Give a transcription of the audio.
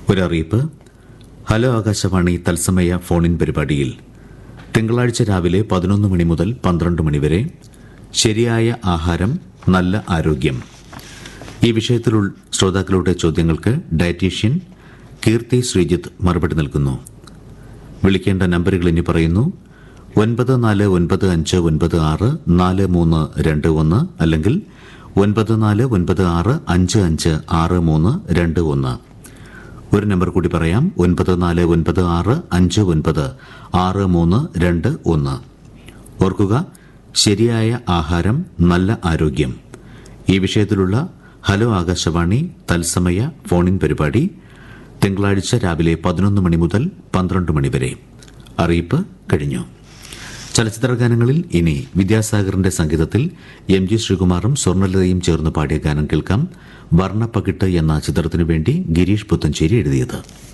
ഒരറിയിപ്പ് hello Akashvani തത്സമയ ഫോണിൻ പരിപാടിയിൽ തിങ്കളാഴ്ച രാവിലെ പതിനൊന്ന് മണി മുതൽ പന്ത്രണ്ട് മണി വരെ ശരിയായ ആഹാരം നല്ല ആരോഗ്യം ഈ വിഷയത്തിലുള്ള ശ്രോതാക്കളുടെ ചോദ്യങ്ങൾക്ക് ഡയറ്റീഷ്യൻ കീർത്തി ശ്രീജിത്ത് മറുപടി നൽകുന്നു വിളിക്കേണ്ട നമ്പറുകൾ ഇനി പറയുന്നു ഒൻപത് നാല് ഒൻപത് അഞ്ച് ഒൻപത് ആറ് നാല് മൂന്ന് രണ്ട് ഒന്ന് അല്ലെങ്കിൽ ഒൻപത് നാല് ഒൻപത് ആറ് അഞ്ച് അഞ്ച് ആറ് മൂന്ന് രണ്ട് ഒന്ന് ഒരു നമ്പർ കൂടി പറയാം ഒൻപത് നാല് ഒൻപത് ആറ് അഞ്ച് ഒൻപത് ആറ് മൂന്ന് രണ്ട് ഒന്ന് ഓർക്കുക ശരിയായ ആഹാരം നല്ല ആരോഗ്യം ഈ വിഷയത്തിലുള്ള ഹലോ ആകാശവാണി തത്സമയ ഫോണിൻ പരിപാടി തിങ്കളാഴ്ച രാവിലെ പതിനൊന്ന് മണി മുതൽ പന്ത്രണ്ട് മണി വരെ അറിയിപ്പ് കഴിഞ്ഞു ചലച്ചിത്ര ഗാനങ്ങളിൽ ഇനി വിദ്യാസാഗറിന്റെ സംഗീതത്തിൽ എം ജി ശ്രീകുമാറും സ്വർണ്ണലതയും ചേർന്ന് പാടിയ ഗാനം കേൾക്കാം വർണ്ണപ്പകിട്ട് എന്ന ചിത്രത്തിനു വേണ്ടി ഗിരീഷ് പുത്തഞ്ചേരി എഴുതിയത്